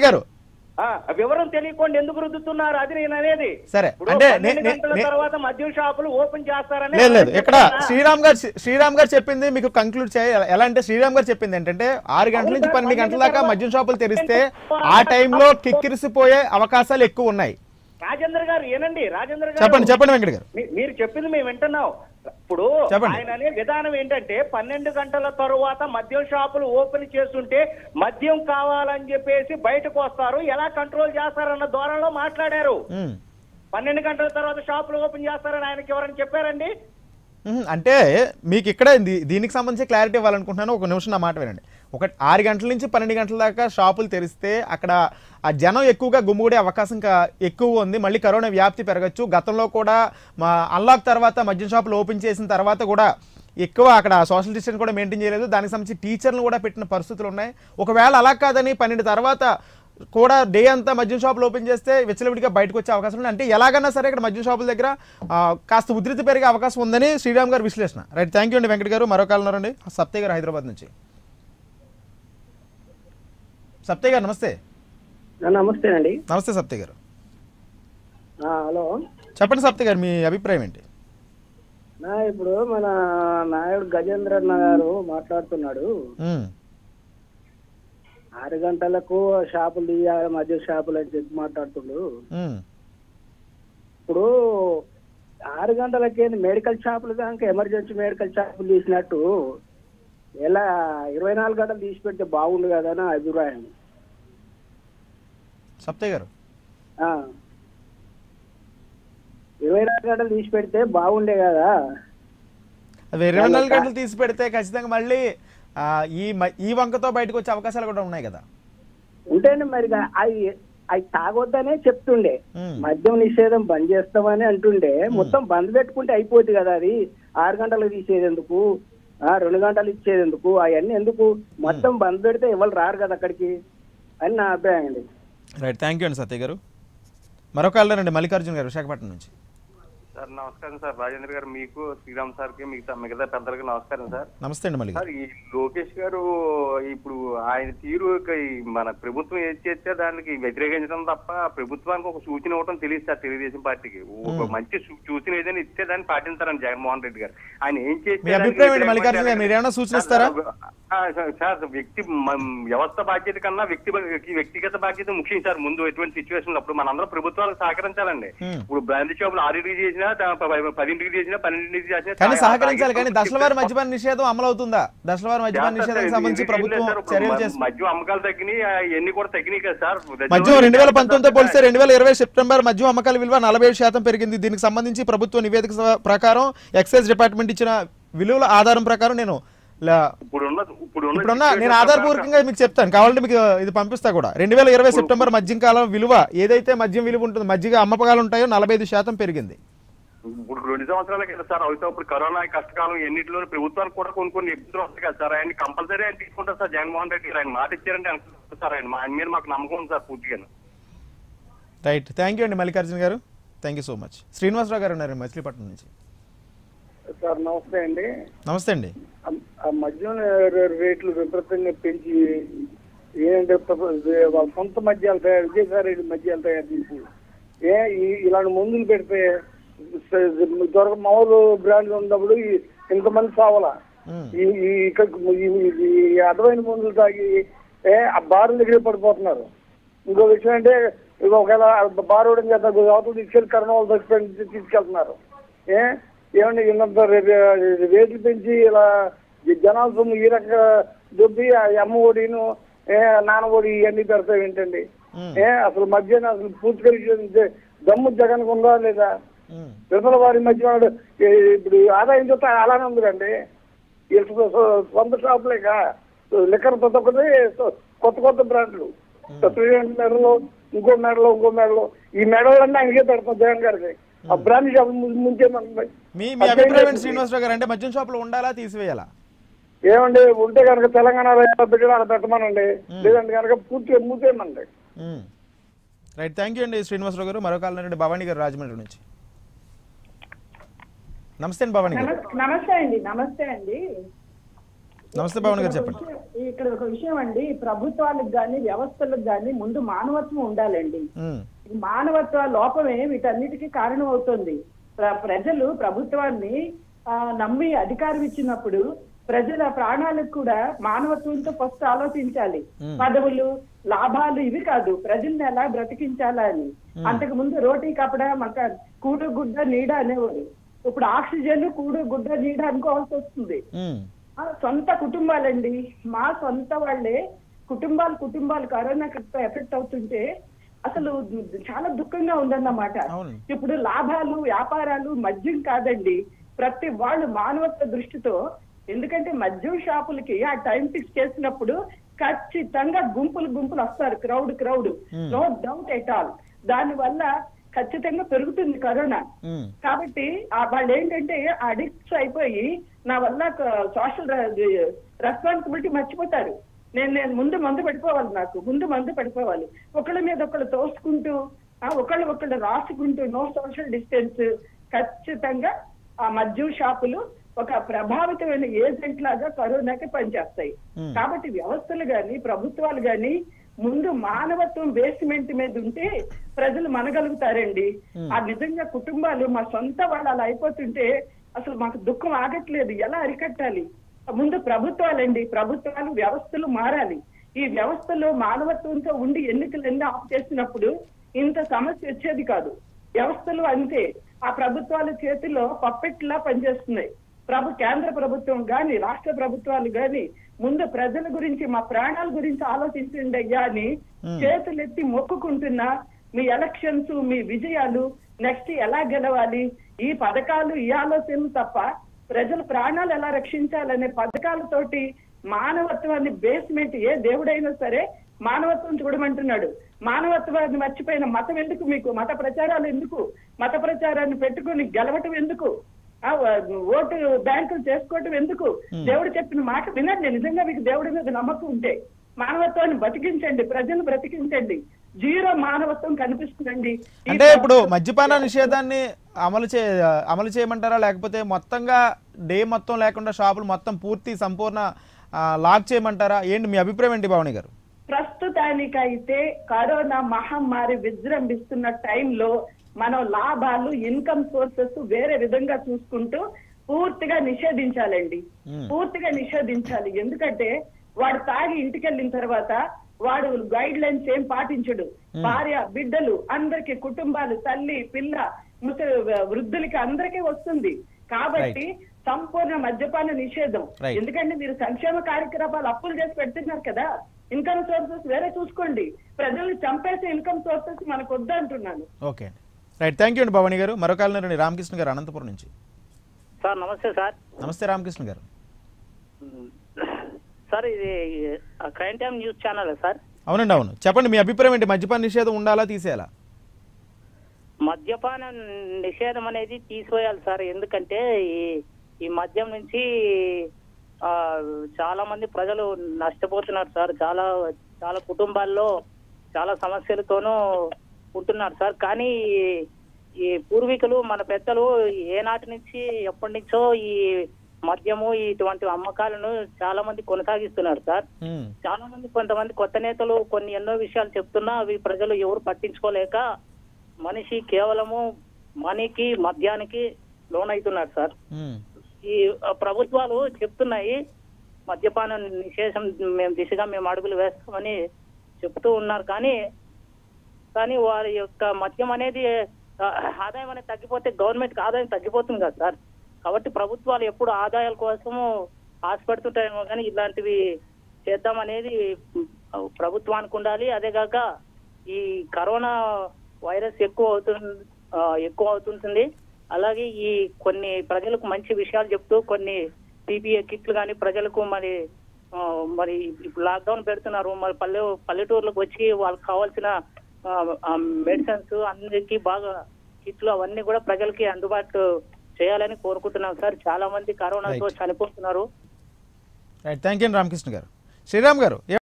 గారు ఆ, వివరం తెలియకుండా ఎందుకు రుద్దుతున్నారు అది నేను అనేది సరే, ఇప్పుడు అంటే నే- పన్నెండు నే- గంటల నే- తర్వాత మద్యం షాపులు ఓపెన్ చేస్తారని లేదు లేదు ఇక్కడ చెప్తున్నా. శ్రీరామ్ గారు శ్రీరామ్ గారు చెప్పింది మీకు కంక్లూడ్ చేయాలి ఎలా అంటే శ్రీరామ్ గారు చెప్పింది ఏంటంటే ఆరు గంటల నుంచి పన్నెండు గంటల దాకా మద్యం షాపులు తెరిస్తే ఆ టైంలో కిక్కిరిసిపోయే అవకాశాలు ఎక్కువ ఉన్నాయి రాజేంద్ర గారు ఏనండి రాజేంద్ర గారు చెప్పండి చెప్పండి వెంకట గారు మీ- మీరు చెప్పింది మేము వింటున్నాం ఇప్పుడు చెప్పండి. ఆయన అనే విధానం ఏంటంటే పన్నెండు గంటల తరువాత మద్యం షాపులు ఓపెన్ చేస్తుంటే మద్యం కావాలని చెప్పేసి బయటకు వస్తారు ఎలా కంట్రోల్ చేస్తారన్న ధోరణిలో మాట్లాడారు ఉమ్. పన్నెండు గంటల తర్వాత షాపులు ఓపెన్ చేస్తారని ఆయనకి ఎవరైనా చెప్పారండి ఉహుం, అంటే మీకు ఇక్కడ దీ- దీనికి సంబంధించి క్లారిటీ ఇవ్వాలనుకుంటున్నాను ఒక నిమిషం నా మాట వినండి ఒక ఆరు గంటల నుంచి పన్నెండు గంటల దాకా షాపులు తెరిస్తే అక్కడ ఆ జనం ఎక్కువగా గుమ్ముగూడే అవకాశం ఇంకా ఎక్కువ ఉంది మళ్ళీ కరోనా వ్యాప్తి పెరగచ్చు గతంలో కూడా మా అన్లాక్ తర్వాత మద్యం షాపులు ఓపెన్ చేసిన తర్వాత కూడా ఎక్కువ అక్కడ సోషల్ డిస్టెన్స్ కూడా మెయింటైన్ చేయలేదు దానికి సంబంధించి టీచర్లు కూడా పెట్టిన పరిస్థితులు ఉన్నాయి ఒకవేళ అలా కాదని పన్నెండు తర్వాత కూడా డే అంతా మద్యం షాపులు ఓపెన్ చేస్తే విచ్చలవిడిగా బయటకు వచ్చే అవకాశం ఉంది అంటే ఎలాగన్నా సరే ఇక్కడ మద్యం షాపుల దగ్గర ఆ, కాస్త ఉధృతి పెరిగే అవకాశం ఉందని శ్రీరామ్ గారు విశ్లేషణ రైట్ థ్యాంక్ యూ అండి వెంకట గారు మరో కాల్ ఉన్నారండి సప్తయ్య గారు హైదరాబాద్ నుంచి సప్తయ్య గారు నమస్తే నమస్తే అండి నమస్తే సప్తయ్య గారు హలో చెప్పండి సప్తయ్య గారు మీ అభిప్రాయం ఏంటి నా ఇప్పుడు మన నాయుడు గజేంద్ర అన్న గారు మాట్లాడుతున్నాడు ఉమ్, ఆరు గంటలకు షాపులు తీయాలి మధ్య షాపులు అని చెప్పి మాట్లాడుతుండు ఉమ్, ఇప్పుడు ఆరు గంటలకి మెడికల్ షాపులు దాకా ఎమర్జెన్సీ మెడికల్ షాపులు తీసినట్టు ఎలా ఇరవై నాలుగు గంటలు తీసి పెడితే బాగుండు కదా నా అభిప్రాయం సప్తయ్య గారు ఆ. ఇరవై నాలుగు గంటలు తీసి పెడితే బాగుండే కదా అవి ఇరవై నాలుగు గంటలు తీసి పెడితే ఖచ్చితంగా మళ్ళీ ఆ, ఈ మ- ఈ వంకతో బయటకు వచ్చే అవకాశాలు కూడా ఉన్నాయి కదా ఉంటేనే మరి ఇక అవి అవి తాగొద్దనే చెప్తుండే ఉమ్, మద్యం నిషేధం బంద్ చేస్తామని అంటుండే మొత్తం బంద్ పెట్టుకుంటే అయిపోద్ది కదా అది ఆరు గంటలకు తీసేది ఎందుకు ఆ రెండు గంటలు ఇచ్చేది ఎందుకు అవన్నీ ఎందుకు మొత్తం బంద్ పెడితే ఎవరు రారు కదా అక్కడికి అని నా అభిప్రాయం అండి రైట్ థ్యాంక్ యూ అండి సత్య గారు మరొక అండి మల్లికార్జున గారు విశాఖపట్నం నుంచి సార్ నమస్కారం సార్ రాజేంద్ర గారు మీకు శ్రీరామ్ సార్ కి మిగతా మిగతా పెద్దలకి నమస్కారం సార్ నమస్తే అండి మల్లి గారు సార్ ఈ లోకేష్ గారు ఇప్పుడు ఆయన తీరు ఇక ఈ మన ప్రభుత్వం ఏది చేస్తే దానికి వ్యతిరేకించడం తప్ప ప్రభుత్వానికి ఒక సూచన ఇవ్వడం తెలియదు సార్ తెలుగుదేశం పార్టీకి ఒక మంచి సూ- సూచన ఏదైనా ఇస్తే దాన్ని పాటించారని జగన్మోహన్ రెడ్డి గారు ఆయన ఏం చేస్తే మీ దానికి అభిప్రాయం ఏంటి మల్లికార్జున గారు? మీరు ఏమైనా సూచన ఇస్తారా? ఆ, సార్, సార్ వ్యక్తి మ- వ్యవస్థ బాధ్యత కన్నా వ్యక్తి వ్యక్తిగత బాధ్యత ముఖ్యం సార్ ముందు ఎటువంటి సిచ్యువేషన్ అప్పుడు మనందరం ప్రభుత్వాలకు సహకరించాలండి Hmm. ఇప్పుడు బ్రాండ్ షాపులు ఆరింటికి చేసినా త- ప- పదింటికి చేసినా పన్నెండింటికి చేసినా కానీ తా- సహకరించాలి కానీ తాగే దశలవారి మద్యపాన నిషేధం అమలు అవుతుందా దశలవారి మద్యపాన చేస్తారు సార్. నిషేధానికి సంబంధించి ఇది- ఇది ప్రభుత్వం లేదు సార్. ఇప్పుడు చర్యలు మ- చేస్తుంది మద్యం అమ్మకాలు తగ్గినాయి ఆ, ఎన్ని కూడా తగ్గినాయి కదా సార్ మద్యం రెండు వేల పంతొమ్మిదితో పోలిస్తే రెండు వేల ఇరవై సెప్టెంబర్ మద్యం అమ్మకాల విలువ నలభై ఏడు శాతం పెరిగింది దీనికి సంబంధించి ప్రభుత్వ నివేదిక స- ప్రకారం ఎక్సైజ్ డిపార్ట్మెంట్ ఇచ్చిన విలువల ఆధారం ప్రకారం నేను లా- ఇప్పుడు ఉన్న ఇప్పుడు ఉన్న ఇప్పుడున్న నేను situation ఆధారపూర్వకంగా మీకు చెప్తాను కావాలంటే మీకు ఇది పంపిస్తా కూడా రెండు వేల ఇరవై సెప్టెంబర్ మద్యం కాలం విలువ ఏదైతే మద్యం విలువ ఉంటుందో మజ్జిగ అమ్మకాలు ఉంటాయో నలభై ఐదు శాతం పెరిగింది ఇప్పుడు రెండు సంవత్సరాల కదా సార్ అవుతా ఇప్పుడు కరోనా కష్టకాలం ఎన్నిటిలో ప్రభుత్వానికి కూడా కొన్ని కొన్ని ఇబ్బందులు వస్తాయి కదా సార్ ఆయన కంపల్సరీ ఆయన తీసుకుంటారు సార్ జగన్మోహన్ రెడ్డి గారు. ఆయన మాట ఇచ్చారంటే అనుకుంటారు సార్ ఆయన మా- ఆయన మీద మాకు నమ్మకం ఉంది సార్ పూర్తిగా రైట్ థ్యాంక్ యూ అండి Mallikarjuna garu thank you so much Srinivasa Rao garu ఉన్నారు మచిలీపట్నం నుంచి సార్ నమస్తే అండి నమస్తే అండి ఆ- ఆ మద్యం రే- రేట్లు విపరీతంగా పెంచి ఏంటంటే ప్ర- వాళ్ళ సొంత మద్యాలు తయారు విజయసాయి మద్యాలు తయారు చేసి ఏ ఈ- ఇలాంటి మందులు పెడితే స- దొరక మామూలు బ్రాండ్ ఉన్నప్పుడు ఈ- ఇంతమంది సావలా మ్మ్. ఈ ఈ ఇక్కడ ఈ- ఈ అర్థమైన మందులు తాగి ఏ ఆ బారుల దగ్గర పడిపోతున్నారు ఇంకో విషయం అంటే ఇక ఒకవేళ బారోడం చేత అవతల తీసుకెళ్లి కరోనా వాళ్ళు తీసుకెళ్ళి తీసుకెళ్తున్నారు ఏ ఏమండి ఇంత రేట్లు పెంచి ఇలా ఈ జనాల సొమ్ము ఈ రకంగా దొబ్బి ఆ అమ్మ ఒడిను ఏ నాన్న ఒడి ఇవన్నీ పెడతాయి ఏంటండి మ్మ్. ఏ అసలు మధ్యాహ్నం అసలు పూర్తిగా నిషేధించే దమ్ము జగన్ ఉందా లేదా మ్మ్. ప్రజల వారి మధ్య వాడు, ఏ, ఇప్పుడు ఆదాయం చూస్తే అలానే ఉంది కండి వీళ్ళ సొ- సొంత షాపులేక లిక్కర్ ప్రతి ఒక్కటి సొ- కొత్త కొత్త బ్రాండ్లు ప్రెసిడెంట్ మెడలో ఇంకో మెడలో ఇంకో మెడలో ఈ మెడలన్నీ ఆయనకే పెడతాం జగన్ గారికి ఆ బ్రాండ్ షాప్ ముంచేమంటుంది మీ మీ అభిప్రాయం ఏంటి శ్రీనివాసరావు గారు అంటే మద్యం షాపులు ఉండాలా తీసివేయాలా ఏమండి ఉంటే కనుక తెలంగాణలో ఎలా పెట్టాడో అలా పెట్టమనండి లేదంటే కనుక పూర్తిగా మూసేయమండి రైట్ థ్యాంక్ యూ అండి శ్రీనివాసరావు గారు మరో కాలం నుండి భవానీ గారు రాజమండ్రి నుంచి నమస్తే అండి భవానీ గారు నమస్- నమస్తే అండి నమస్తే అండి నమస్తే భవన్ గారు ఇక్కడ ఒక చెప్పండి విషయం- ఇక్కడ ఒక విషయం అండి ప్రభుత్వాలకు గాని వ్యవస్థలకు గాని ముందు మానవత్వం ఉండాలండి ఉమ్, ఈ మానవత్వ లోపమే వీటన్నిటికీ కారణం అవుతుంది ప్ర- ప్రజలు ప్రభుత్వాన్ని ఆ, నమ్మి అధికారం ఇచ్చినప్పుడు ప్రజల ప్రాణాలకు కూడా మానవత్వంతో ఫస్ట్ ఆలోచించాలి పదవులు లాభాలు ఇవి కాదు ప్రజల్ని ఎలా బ్రతికించాలా అని అంతకు ముందు రోటీ కపడ మక కూడు గుడ్డ నీడ అనేవాడు ఇప్పుడు ఆక్సిజన్ కూడు గుడ్డ నీడ అనుకోవాల్సి వస్తుంది ఉమ్, ఆ సొంత కుటుంబాలండి మా సొంత వాళ్ళే కుటుంబాలు కుటుంబాలు కరోనా ఎఫెక్ట్ అవుతుంటే అసలు చాలా దుఃఖంగా ఉందన్నమాట అవును. ఇప్పుడు లాభాలు వ్యాపారాలు మద్యం కాదండి ప్రతి వాళ్ళు మానవత్వ దృష్టితో ఎందుకంటే మద్యం షాపులకి ఆ టైం ఫిక్స్ చేసినప్పుడు ఖచ్చితంగా గుంపులు గుంపులు వస్తారు crowd crowd no doubt at all దాని వల్ల ఖచ్చితంగా పెరుగుతుంది కరోనా ఉమ్, కాబట్టి ఆ వాళ్ళు ఏంటంటే అడిక్ట్స్ అయిపోయి నా వల్ల సోషల్ రెస్పాన్సిబిలిటీ మర్చిపోతారు నేను నేను ముందు మందు పడిపోవాలి నాకు ముందు మందు పడిపోవాలి ఒకళ్ళ మీద ఒకళ్ళు తోసుకుంటూ ఆ ఒకళ్ళు ఒకళ్ళు రాసుకుంటూ నో సోషల్ డిస్టెన్స్ ఖచ్చితంగా ఆ మద్యం షాపులు ఒక ప్రభావితమైన ఏజెంట్ లాగా కరోనాకి పనిచేస్తాయి కాబట్టి వ్యవస్థలు గాని ప్రభుత్వాలు గాని ముందు మానవత్వం బేస్మెంట్ మీద ఉంటే ప్రజలు మనగలుగుతారండి ఆ నిజంగా కుటుంబాలు మా సొంత వాళ్ళు అలా అయిపోతుంటే అసలు మాకు దుఃఖం ఆగట్లేదు ఎలా అరికట్టాలి ముందు ప్రభుత్వాలండి ప్రభుత్వాలు వ్యవస్థలు మారాలి ఈ వ్యవస్థలో మానవత్వంతో ఉండి ఎన్నికలన్నీ ఆఫ్ చేసినప్పుడు ఇంత సమస్య వచ్చేది కాదు వ్యవస్థలు అంతే ఆ ప్రభుత్వాల చేతిలో పప్పెట్లా పనిచేస్తున్నాయి ప్రభు కేంద్ర ప్రభుత్వం గాని రాష్ట్ర ప్రభుత్వాలు గాని ముందు ప్రజల గురించి మా ప్రాణాల గురించి ఆలోచించండి అయ్యా అని చేతులెత్తి మొక్కుకుంటున్నా మీ ఎలక్షన్స్ మీ విజయాలు నెక్స్ట్ ఎలా గెలవాలి ఈ పథకాలు ఈ ఆలోచనలు తప్ప ప్రజల ప్రాణాలు ఎలా రక్షించాలనే పథకాలతోటి మానవత్వాన్ని బేస్మెంట్ ఏ దేవుడైనా సరే మానవత్వం చూడమంటున్నాడు మానవత్వాన్ని మర్చిపోయిన మతం ఎందుకు మీకు మత ప్రచారాలు ఎందుకు మత ప్రచారాన్ని పెట్టుకుని గెలవటం ఎందుకు ఆ ఓటు బ్యాంకులు చేసుకోవటం ఎందుకు దేవుడు చెప్పిన మాట వినండి నిజంగా మీకు దేవుడి మీద నమ్మకం ఉంటే మానవత్వాన్ని బతికించండి ప్రజలు బ్రతికించండి జీరో మానవత్వం కనిపిస్తుందండి ఈ అంటే ఇప్పుడు మద్యపాన నిషేధాన్ని అమలు చే అమలు చేయమంటారా లేకపోతే మొత్తంగా డే మొత్తం లేకుండా షాపులు మొత్తం పూర్తి సంపూర్ణ ఆ, లాక్ చేయమంటారా ఏంటి మీ అభిప్రాయం ఏంటి భవాని గారు ప్రస్తుతానికైతే కరోనా మహమ్మారి విజృంభిస్తున్న టైంలో మనం లాభాలు ఇన్కమ్ సోర్సెస్ వేరే విధంగా చూసుకుంటూ పూర్తిగా నిషేధించాలండి పూర్తిగా నిషేధించాలి ఎందుకంటే వాడు తాగి ఇంటికి వెళ్ళిన తర్వాత వాడు గైడ్ లైన్స్ ఏం పాటించడు భార్య బిడ్డలు అందరికి కుటుంబాలు తల్లి పిల్ల ముసలి వృద్ధులకి అందరికీ వస్తుంది కాబట్టి సంపూర్ణ మద్యపాన నిషేధం Right. ఎందుకంటే మీరు సంక్షేమ కార్యక్రమాలు అప్పులు చేసి పెడుతున్నారు కదా ఇన్కమ్ సోర్సెస్ వేరే చూసుకోండి ప్రజల్ని చంపేసే ఇన్కమ్ సోర్సెస్ మనకు వద్దంటున్నాను ఓకే అండి రైట్ థ్యాంక్ యూ అండి భవాని గారు మరొక కాలనీ రామకృష్ణ గారు అనంతపురం నుంచి సార్ నమస్తే సార్ నమస్తే రామకృష్ణ గారు సార్ ఇది crime time news channel sir అవునండి అవును చెప్పండి మీ అభిప్రాయం ఏంటి మద్యపాన నిషేధం ఉండాలా తీసేయాలా మద్యపాన నిషేధం అనేది తీసివేయాలి సార్ ఎందుకంటే ఈ ఈ మద్యం నుంచి ఆ, చాలా మంది ప్రజలు నష్టపోతున్నారు సార్ చాలా చాలా కుటుంబాల్లో చాలా సమస్యలతోనూ ఉంటున్నారు సార్ కానీ ఈ- ఈ పూర్వీకులు మన పెద్దలు ఏనాటి నుంచి ఎప్పటి నుంచో ఈ మద్యము ఇటువంటి అమ్మకాలను చాలా మంది కొనసాగిస్తున్నారు సార్ ఉమ్, చాలా మంది కొంతమంది కొత్త నేతలు కొన్ని ఎన్నో విషయాలు చెప్తున్నా అవి ప్రజలు ఎవరు పట్టించుకోలేక మనిషి కేవలము మనీకి మద్యానికి లోనవుతున్నారు సార్ ఉమ్, ఈ ఆ, ప్రభుత్వాలు చెప్తున్నాయి మద్యపాన నిషేధం మేము దిశగా మేము అడుగులు వేస్తామని చెప్తూ ఉన్నారు కానీ కానీ వారి యొక్క మద్యం అనేది ఆ, ఆదాయం అనేది తగ్గిపోతే గవర్నమెంట్ ఆదాయం తగ్గిపోతుంది కదా సార్ కాబట్టి ప్రభుత్వాలు ఎప్పుడు ఆదాయాల కోసము ఆశపడుతుంటాయేమో కానీ ఇలాంటివి చేద్దామనేది ఆ, ప్రభుత్వానికి ఉండాలి అదే కాక ఈ కరోనా వైరస్ ఎక్కువ అవుతుంది ఆ, ఎక్కువ అవుతుంటుంది అలాగే ఈ కొన్ని ప్రజలకు మంచి విషయాలు చెప్తూ కొన్ని పీపీఏ కిట్లు కానీ ప్రజలకు మరి ఆ, మరి ఇప్పుడు లాక్డౌన్ పెడుతున్నారు మరి పల్లె పల్లెటూర్లకు వచ్చి వాళ్ళకి కావాల్సిన మెడిసిన్స్ అందరికీ బాగా కిట్లు అవన్నీ కూడా ప్రజలకి అందుబాటు చేయాలని కోరుకుంటున్నాం సార్ చాలా మంది కరోనాతో Right. చనిపోతున్నారు రైట్ థ్యాంక్ యూ అండి రామకృష్ణ గారు శ్రీరామ్ గారు